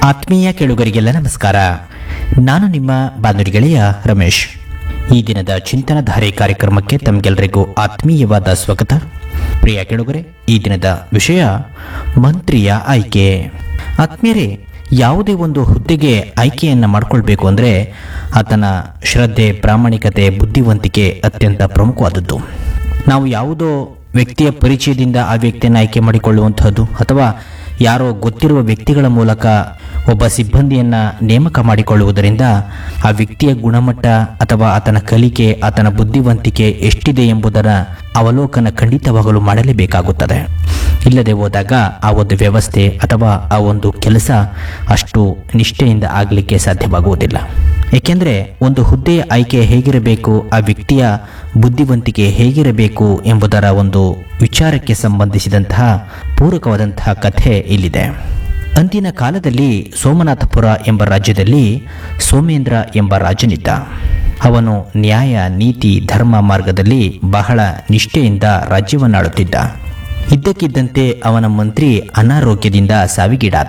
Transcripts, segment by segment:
ಆತ್ಮೀಯ ಕೇಳುಗರಿಗೆಲ್ಲ ನಮಸ್ಕಾರ ನಾನು ನಿಮ್ಮ ಬಾನುಲಿ ಗೆಳೆಯ ರಮೇಶ್ ಈ ದಿನದ ಚಿಂತನಧಾರೆ ಕಾರ್ಯಕ್ರಮಕ್ಕೆ ತಮಗೆಲ್ಲರಿಗೂ ಆತ್ಮೀಯವಾದ ಸ್ವಾಗತ ಪ್ರಿಯ ಕೇಳುಗರೆ ಈ ದಿನದ ವಿಷಯ ಮಂತ್ರಿಯ ಆಯ್ಕೆ ಆತ್ಮೀಯರೇ ಯಾವುದೇ ಒಂದು ಹುದ್ದೆಗೆ ಆಯ್ಕೆಯನ್ನು ಮಾಡಿಕೊಳ್ಬೇಕು ಅಂದರೆ ಆತನ ಶ್ರದ್ಧೆ ಪ್ರಾಮಾಣಿಕತೆ ಬುದ್ಧಿವಂತಿಕೆ ಅತ್ಯಂತ ಪ್ರಮುಖವಾದದ್ದು ನಾವು ಯಾವುದೋ ವ್ಯಕ್ತಿಯ ಪರಿಚಯದಿಂದ ಆ ವ್ಯಕ್ತಿಯನ್ನು ಆಯ್ಕೆ ಮಾಡಿಕೊಳ್ಳುವಂತಹದ್ದು ಅಥವಾ ಯಾರೋ ಗೊತ್ತಿರುವ ವ್ಯಕ್ತಿಗಳ ಮೂಲಕ ಒಬ್ಬ ಸಿಬ್ಬಂದಿಯನ್ನ ನೇಮಕ ಮಾಡಿಕೊಳ್ಳುವುದರಿಂದ ಆ ವ್ಯಕ್ತಿಯ ಗುಣಮಟ್ಟ ಅಥವಾ ಆತನ ಕಲಿಕೆ ಆತನ ಬುದ್ಧಿವಂತಿಕೆ ಎಷ್ಟಿದೆ ಎಂಬುದರ ಅವಲೋಕನ ಖಂಡಿತವಾಗಲು ಮಾಡಲೇಬೇಕಾಗುತ್ತದೆ ಇಲ್ಲದೆ ಹೋದಾಗ ಆ ಒಂದು ವ್ಯವಸ್ಥೆ ಅಥವಾ ಆ ಒಂದು ಕೆಲಸ ಅಷ್ಟು ನಿಷ್ಠೆಯಿಂದ ಆಗಲಿಕ್ಕೆ ಸಾಧ್ಯವಾಗುವುದಿಲ್ಲ ಏಕೆಂದರೆ ಒಂದು ಹುದ್ದೆಯ ಆಯ್ಕೆ ಹೇಗಿರಬೇಕು ಆ ವ್ಯಕ್ತಿಯ ಬುದ್ಧಿವಂತಿಕೆ ಹೇಗಿರಬೇಕು ಎಂಬುದರ ಒಂದು ವಿಚಾರಕ್ಕೆ ಸಂಬಂಧಿಸಿದಂತಹ ಪೂರಕವಾದಂತಹ ಕಥೆ ಇಲ್ಲಿದೆ ಅಂದಿನ ಕಾಲದಲ್ಲಿ ಸೋಮನಾಥಪುರ ಎಂಬ ರಾಜ್ಯದಲ್ಲಿ ಸೋಮೇಂದ್ರ ಎಂಬ ರಾಜನಿದ್ದ ಅವನು ನ್ಯಾಯ ನೀತಿ ಧರ್ಮ ಮಾರ್ಗದಲ್ಲಿ ಬಹಳ ನಿಷ್ಠೆಯಿಂದ ರಾಜ್ಯವನ್ನಾಳುತ್ತಿದ್ದ ಇದ್ದಕ್ಕಿದ್ದಂತೆ ಅವನ ಮಂತ್ರಿ ಅನಾರೋಗ್ಯದಿಂದ ಸಾವಿಗೀಡಾದ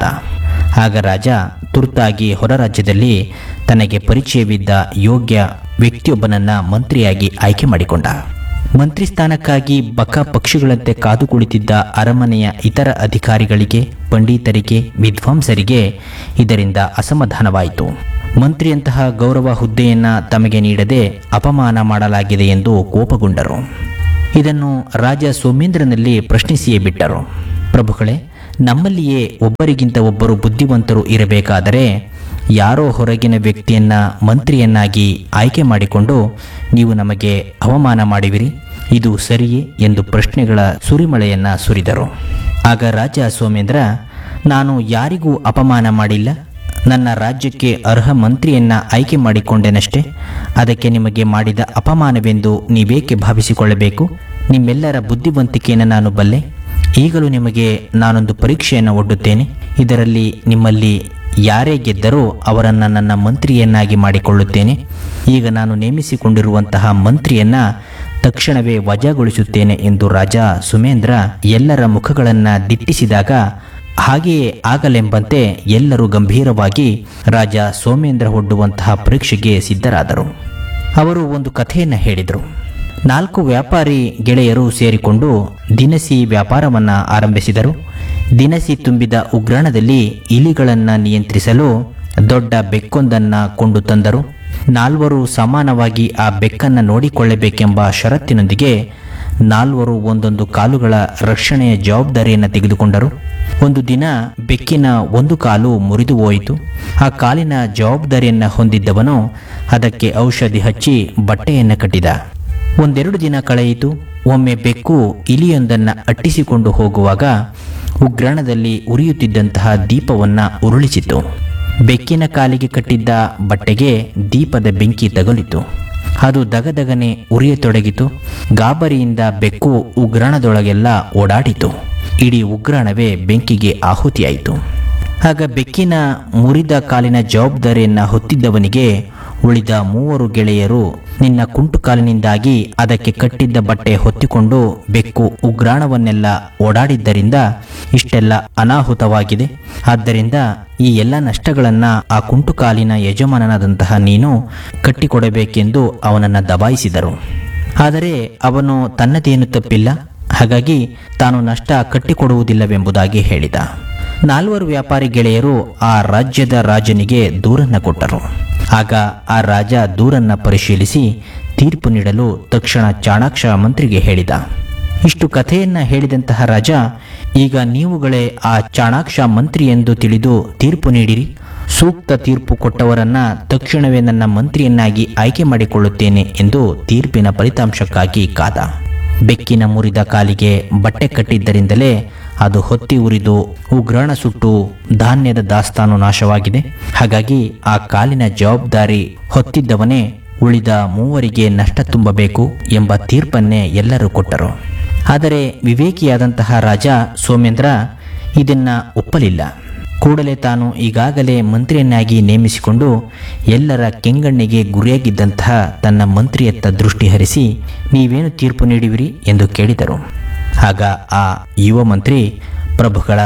ಆಗ ರಾಜ ತುರ್ತಾಗಿ ಹೊರ ರಾಜ್ಯದಲ್ಲಿ ತನಗೆ ಪರಿಚಯವಿದ್ದ ಯೋಗ್ಯ ವ್ಯಕ್ತಿಯೊಬ್ಬನನ್ನ ಮಂತ್ರಿಯಾಗಿ ಆಯ್ಕೆ ಮಾಡಿಕೊಂಡ ಮಂತ್ರಿ ಸ್ಥಾನಕ್ಕಾಗಿ ಬಕ ಪಕ್ಷಿಗಳಂತೆ ಕಾದು ಕುಳಿತಿದ್ದ ಅರಮನೆಯ ಇತರ ಅಧಿಕಾರಿಗಳಿಗೆ ಪಂಡಿತರಿಗೆ ವಿದ್ವಾಂಸರಿಗೆ ಇದರಿಂದ ಅಸಮಾಧಾನವಾಯಿತು ಮಂತ್ರಿಯಂತಹ ಗೌರವ ಹುದ್ದೆಯನ್ನ ತಮಗೆ ನೀಡದೆ ಅಪಮಾನ ಮಾಡಲಾಗಿದೆ ಎಂದು ಕೋಪಗೊಂಡರು ಇದನ್ನು ರಾಜ ಸೋಮೇಂದ್ರನಲ್ಲಿ ಪ್ರಶ್ನಿಸಿಯೇ ಬಿಟ್ಟರು ಪ್ರಭುಗಳೇ ನಮ್ಮಲ್ಲಿಯೇ ಒಬ್ಬರಿಗಿಂತ ಒಬ್ಬರು ಬುದ್ಧಿವಂತರು ಇರಬೇಕಾದರೆ ಯಾರೋ ಹೊರಗಿನ ವ್ಯಕ್ತಿಯನ್ನ ಮಂತ್ರಿಯನ್ನಾಗಿ ಆಯ್ಕೆ ಮಾಡಿಕೊಂಡು ನೀವು ನಮಗೆ ಅವಮಾನ ಮಾಡಿವಿರಿ ಇದು ಸರಿಯೇ ಎಂದು ಪ್ರಶ್ನೆಗಳ ಸುರಿಮಳೆಯನ್ನ ಸುರಿದರು ಆಗ ರಾಜ ಸೋಮೇಂದ್ರ ನಾನು ಯಾರಿಗೂ ಅಪಮಾನ ಮಾಡಿಲ್ಲ ನನ್ನ ರಾಜ್ಯಕ್ಕೆ ಅರ್ಹ ಮಂತ್ರಿಯನ್ನ ಆಯ್ಕೆ ಮಾಡಿಕೊಂಡೆನಷ್ಟೇ ಅದಕ್ಕೆ ನಿಮಗೆ ಮಾಡಿದ ಅಪಮಾನವೆಂದು ನೀವೇಕೆ ಭಾವಿಸಿಕೊಳ್ಳಬೇಕು ನಿಮ್ಮೆಲ್ಲರ ಬುದ್ಧಿವಂತಿಕೆಯನ್ನು ನಾನು ಬಲ್ಲೆ ಈಗಲೂ ನಿಮಗೆ ನಾನೊಂದು ಪರೀಕ್ಷೆಯನ್ನು ಒಡ್ಡುತ್ತೇನೆ ಇದರಲ್ಲಿ ನಿಮ್ಮಲ್ಲಿ ಯಾರೇ ಗೆದ್ದರೂ ಅವರನ್ನು ನನ್ನ ಮಂತ್ರಿಯನ್ನಾಗಿ ಮಾಡಿಕೊಳ್ಳುತ್ತೇನೆ ಈಗ ನಾನು ನೇಮಿಸಿಕೊಂಡಿರುವಂತಹ ಮಂತ್ರಿಯನ್ನ ತಕ್ಷಣವೇ ವಜಾಗೊಳಿಸುತ್ತೇನೆ ಎಂದು ರಾಜ ಸುಮೇಂದ್ರ ಎಲ್ಲರ ಮುಖಗಳನ್ನು ದಿಟ್ಟಿಸಿದಾಗ ಹಾಗೆಯೇ ಆಗಲೆಂಬಂತೆ ಎಲ್ಲರೂ ಗಂಭೀರವಾಗಿ ರಾಜ ಸೋಮೇಂದ್ರ ಒಡ್ಡುವಂತಹ ಪರೀಕ್ಷೆಗೆ ಸಿದ್ಧರಾದರು ಅವರು ಒಂದು ಕಥೆಯನ್ನು ಹೇಳಿದರು ನಾಲ್ಕು ವ್ಯಾಪಾರಿ ಗೆಳೆಯರು ಸೇರಿಕೊಂಡು ದಿನಸಿ ವ್ಯಾಪಾರವನ್ನ ಆರಂಭಿಸಿದರು ದಿನಸಿ ತುಂಬಿದ ಉಗ್ರಾಣದಲ್ಲಿ ಇಲಿಗಳನ್ನು ನಿಯಂತ್ರಿಸಲು ದೊಡ್ಡ ಬೆಕ್ಕೊಂದನ್ನ ಕೊಂಡು ತಂದರು ನಾಲ್ವರು ಸಮಾನವಾಗಿ ಆ ಬೆಕ್ಕನ್ನು ನೋಡಿಕೊಳ್ಳಬೇಕೆಂಬ ಷರತ್ತಿನೊಂದಿಗೆ ನಾಲ್ವರು ಒಂದೊಂದು ಕಾಲುಗಳ ರಕ್ಷಣೆಯ ಜವಾಬ್ದಾರಿಯನ್ನು ತೆಗೆದುಕೊಂಡರು ಒಂದು ದಿನ ಬೆಕ್ಕಿನ ಒಂದು ಕಾಲು ಮುರಿದು ಹೋಯಿತು ಆ ಕಾಲಿನ ಜವಾಬ್ದಾರಿಯನ್ನು ಹೊಂದಿದ್ದವನು ಅದಕ್ಕೆ ಔಷಧಿ ಹಚ್ಚಿ ಬಟ್ಟೆಯನ್ನು ಕಟ್ಟಿದ ಒಂದೆರಡು ದಿನ ಕಳೆಯಿತು ಒಮ್ಮೆ ಬೆಕ್ಕು ಇಲಿಯೊಂದನ್ನು ಅಟ್ಟಿಸಿಕೊಂಡು ಹೋಗುವಾಗ ಉಗ್ರಾಣದಲ್ಲಿ ಉರಿಯುತ್ತಿದ್ದಂತಹ ದೀಪವನ್ನ ಉರುಳಿಸಿತು ಬೆಕ್ಕಿನ ಕಾಲಿಗೆ ಕಟ್ಟಿದ್ದ ಬಟ್ಟೆಗೆ ದೀಪದ ಬೆಂಕಿ ತಗುಲಿತು ಅದು ದಗದಗನೆ ಉರಿಯತೊಡಗಿತು ಗಾಬರಿಯಿಂದ ಬೆಕ್ಕು ಉಗ್ರಾಣದೊಳಗೆಲ್ಲ ಓಡಾಡಿತು ಇಡೀ ಉಗ್ರಾಣವೇ ಬೆಂಕಿಗೆ ಆಹುತಿಯಾಯಿತು ಆಗ ಬೆಕ್ಕಿನ ಮುರಿದ ಕಾಲಿನ ಜವಾಬ್ದಾರಿಯನ್ನ ಹೊತ್ತಿದ್ದವನಿಗೆ ಉಳಿದ ಮೂವರು ಗೆಳೆಯರು ನಿನ್ನ ಕುಂಟು ಕಾಲಿನಿಂದಾಗಿ ಅದಕ್ಕೆ ಕಟ್ಟಿದ್ದ ಬಟ್ಟೆ ಹೊತ್ತಿಕೊಂಡು ಬೆಕ್ಕು ಉಗ್ರಾಣವನ್ನೆಲ್ಲ ಓಡಾಡಿದ್ದರಿಂದ ಇಷ್ಟೆಲ್ಲ ಅನಾಹುತವಾಗಿದೆ ಆದ್ದರಿಂದ ಈ ಎಲ್ಲ ನಷ್ಟಗಳನ್ನ ಆ ಕುಂಟು ಕಾಲಿನ ಯಜಮಾನನಾದಂತಹ ನೀನು ಕಟ್ಟಿಕೊಡಬೇಕೆಂದು ಅವನನ್ನು ದಬಾಯಿಸಿದರು ಆದರೆ ಅವನು ತನ್ನದೇನು ತಪ್ಪಿಲ್ಲ ಹಾಗಾಗಿ ತಾನು ನಷ್ಟ ಕಟ್ಟಿಕೊಡುವುದಿಲ್ಲವೆಂಬುದಾಗಿ ಹೇಳಿದ ನಾಲ್ವರು ವ್ಯಾಪಾರಿ ಗೆಳೆಯರು ಆ ರಾಜ್ಯದ ರಾಜನಿಗೆ ದೂರನ್ನ ಕೊಟ್ಟರು ಆಗ ಆ ರಾಜ ದೂರನ್ನ ಪರಿಶೀಲಿಸಿ ತೀರ್ಪು ನೀಡಲು ತಕ್ಷಣ ಚಾಣಾಕ್ಷ ಮಂತ್ರಿಗೆ ಹೇಳಿದ ಇಷ್ಟು ಕಥೆಯನ್ನ ಹೇಳಿದಂತಹ ರಾಜ ಈಗ ನೀವುಗಳೇ ಆ ಚಾಣಾಕ್ಷ ಮಂತ್ರಿ ಎಂದು ತಿಳಿದು ತೀರ್ಪು ನೀಡಿರಿ ಸೂಕ್ತ ತೀರ್ಪು ಕೊಟ್ಟವರನ್ನ ತಕ್ಷಣವೇ ನನ್ನ ಮಂತ್ರಿಯನ್ನಾಗಿ ಆಯ್ಕೆ ಮಾಡಿಕೊಳ್ಳುತ್ತೇನೆ ಎಂದು ತೀರ್ಪಿನ ಫಲಿತಾಂಶಕ್ಕಾಗಿ ಕಾದ ಬೆಕ್ಕಿನ ಮುರಿದ ಕಾಲಿಗೆ ಬಟ್ಟೆ ಕಟ್ಟಿದ್ದರಿಂದಲೇ ಅದು ಹೊತ್ತಿ ಉರಿದು ಉಗ್ರಾಣ ಸುಟ್ಟು ಧಾನ್ಯದ ದಾಸ್ತಾನು ನಾಶವಾಗಿದೆ ಹಾಗಾಗಿ ಆ ಕಾಲಿನ ಜವಾಬ್ದಾರಿ ಹೊತ್ತಿದ್ದವನೇ ಉಳಿದ ಮೂವರಿಗೆ ನಷ್ಟ ತುಂಬಬೇಕು ಎಂಬ ತೀರ್ಪನ್ನೇ ಎಲ್ಲರೂ ಕೊಟ್ಟರು ಆದರೆ ವಿವೇಕಿಯಾದಂತಹ ರಾಜ ಸೋಮೇಂದ್ರ ಇದನ್ನ ಒಪ್ಪಲಿಲ್ಲ ಕೂಡಲೇ ತಾನು ಈಗಾಗಲೇ ಮಂತ್ರಿಯನ್ನಾಗಿ ನೇಮಿಸಿಕೊಂಡು ಎಲ್ಲರ ಕೆಂಗಣ್ಣಿಗೆ ಗುರಿಯಾಗಿದ್ದಂತಹ ತನ್ನ ಮಂತ್ರಿಯತ್ತ ದೃಷ್ಟಿ ಹರಿಸಿ ನೀವೇನು ತೀರ್ಪು ನೀಡುವಿರಿ ಎಂದು ಕೇಳಿದರು ಆಗ ಆ ಯುವ ಮಂತ್ರಿ ಪ್ರಭುಗಳ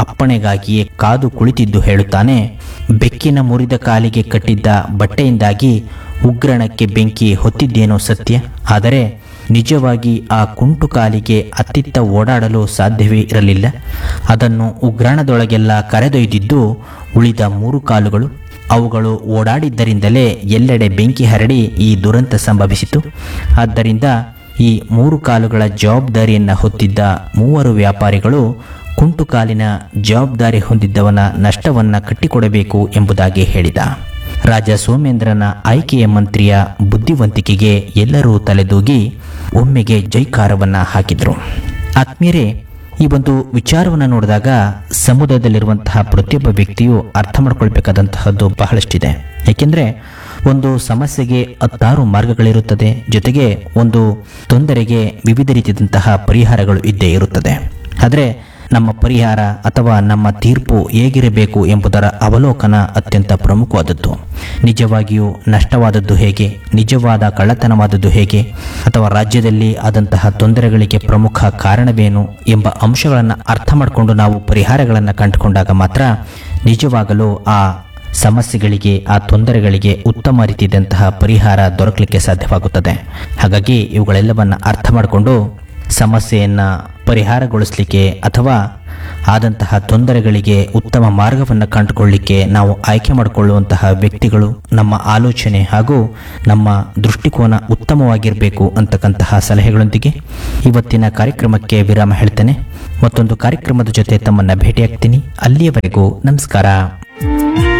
ಅಪ್ಪಣೆಗಾಗಿಯೇ ಕಾದು ಕುಳಿತಿದ್ದು ಹೇಳುತ್ತಾನೆ ಬೆಕ್ಕಿನ ಮುರಿದ ಕಾಲಿಗೆ ಕಟ್ಟಿದ್ದ ಬಟ್ಟೆಯಿಂದಾಗಿ ಉಗ್ರಣಕ್ಕೆ ಬೆಂಕಿ ಹೊತ್ತಿದ್ದೇನೋ ಸತ್ಯ ಆದರೆ ನಿಜವಾಗಿ ಆ ಕುಂಟು ಕಾಲಿಗೆ ಅತ್ತಿತ್ತ ಓಡಾಡಲು ಸಾಧ್ಯವೇ ಇರಲಿಲ್ಲ ಅದನ್ನು ಉಗ್ರಾಣದೊಳಗೆಲ್ಲ ಕರೆದೊಯ್ದಿದ್ದು ಉಳಿದ ಮೂರು ಕಾಲುಗಳು ಅವುಗಳು ಓಡಾಡಿದ್ದರಿಂದಲೇ ಎಲ್ಲೆಡೆ ಬೆಂಕಿ ಹರಡಿ ಈ ದುರಂತ ಸಂಭವಿಸಿತು ಆದ್ದರಿಂದ ಈ ಮೂರು ಕಾಲುಗಳ ಜವಾಬ್ದಾರಿಯನ್ನು ಹೊತ್ತಿದ್ದ ಮೂವರು ವ್ಯಾಪಾರಿಗಳು ಕುಂಟು ಕಾಲಿನ ಜವಾಬ್ದಾರಿ ಹೊಂದಿದ್ದವನ ನಷ್ಟವನ್ನು ಕಟ್ಟಿಕೊಡಬೇಕು ಎಂಬುದಾಗಿ ಹೇಳಿದ ರಾಜ ಸೋಮೇಂದ್ರನ ಆಯ್ಕೆಯ ಮಂತ್ರಿಯ ಬುದ್ಧಿವಂತಿಕೆಗೆ ಎಲ್ಲರೂ ತಲೆದೂಗಿ ಒಮ್ಮೆಗೆ ಜೈಕಾರವನ್ನ ಹಾಕಿದರು ಆತ್ಮೀಯರೇ ಈ ಒಂದು ವಿಚಾರವನ್ನು ನೋಡಿದಾಗ ಸಮುದಾಯದಲ್ಲಿರುವಂತಹ ಪ್ರತಿಯೊಬ್ಬ ವ್ಯಕ್ತಿಯು ಅರ್ಥ ಮಾಡ್ಕೊಳ್ಬೇಕಾದಂತಹದ್ದು ಬಹಳಷ್ಟಿದೆ ಏಕೆಂದರೆ ಒಂದು ಸಮಸ್ಯೆಗೆ ಹತ್ತಾರು ಮಾರ್ಗಗಳಿರುತ್ತದೆ ಜೊತೆಗೆ ಒಂದು ತೊಂದರೆಗೆ ವಿವಿಧ ರೀತಿಯಾದಂತಹ ಪರಿಹಾರಗಳು ಇದ್ದೇ ಇರುತ್ತದೆ ಆದರೆ ನಮ್ಮ ಪರಿಹಾರ ಅಥವಾ ನಮ್ಮ ತೀರ್ಪು ಹೇಗಿರಬೇಕು ಎಂಬುದರ ಅವಲೋಕನ ಅತ್ಯಂತ ಪ್ರಮುಖವಾದದ್ದು ನಿಜವಾಗಿಯೂ ನಷ್ಟವಾದದ್ದು ಹೇಗೆ ನಿಜವಾದ ಕಳ್ಳತನವಾದದ್ದು ಹೇಗೆ ಅಥವಾ ರಾಜ್ಯದಲ್ಲಿ ಆದಂತಹ ತೊಂದರೆಗಳಿಗೆ ಪ್ರಮುಖ ಕಾರಣವೇನು ಎಂಬ ಅಂಶಗಳನ್ನು ಅರ್ಥ ಮಾಡಿಕೊಂಡು ನಾವು ಪರಿಹಾರಗಳನ್ನು ಕಂಡುಕೊಂಡಾಗ ಮಾತ್ರ ನಿಜವಾಗಲೂ ಆ ಸಮಸ್ಯೆಗಳಿಗೆ ಆ ತೊಂದರೆಗಳಿಗೆ ಉತ್ತಮ ರೀತಿಯಾದಂತಹ ಪರಿಹಾರ ದೊರಕಲಿಕ್ಕೆ ಸಾಧ್ಯವಾಗುತ್ತದೆ ಹಾಗಾಗಿ ಇವುಗಳೆಲ್ಲವನ್ನು ಅರ್ಥ ಮಾಡಿಕೊಂಡು ಸಮಸ್ಯೆಯನ್ನು ಪರಿಹಾರಗೊಳಿಸಲಿಕ್ಕೆ ಅಥವಾ ಆದಂತಹ ತೊಂದರೆಗಳಿಗೆ ಉತ್ತಮ ಮಾರ್ಗವನ್ನು ಕಂಡುಕೊಳ್ಳಿಕ್ಕೆ ನಾವು ಆಯ್ಕೆ ಮಾಡಿಕೊಳ್ಳುವಂತಹ ವ್ಯಕ್ತಿಗಳು ನಮ್ಮ ಆಲೋಚನೆ ಹಾಗೂ ನಮ್ಮ ದೃಷ್ಟಿಕೋನ ಉತ್ತಮವಾಗಿರಬೇಕು ಅಂತಕ್ಕಂತಹ ಸಲಹೆಗಳೊಂದಿಗೆ ಇವತ್ತಿನ ಕಾರ್ಯಕ್ರಮಕ್ಕೆ ವಿರಾಮ ಹೇಳ್ತೇನೆ ಮತ್ತೊಂದು ಕಾರ್ಯಕ್ರಮದ ಜೊತೆ ತಮ್ಮನ್ನು ಭೇಟಿಯಾಗ್ತೀನಿ ಅಲ್ಲಿಯವರೆಗೂ ನಮಸ್ಕಾರ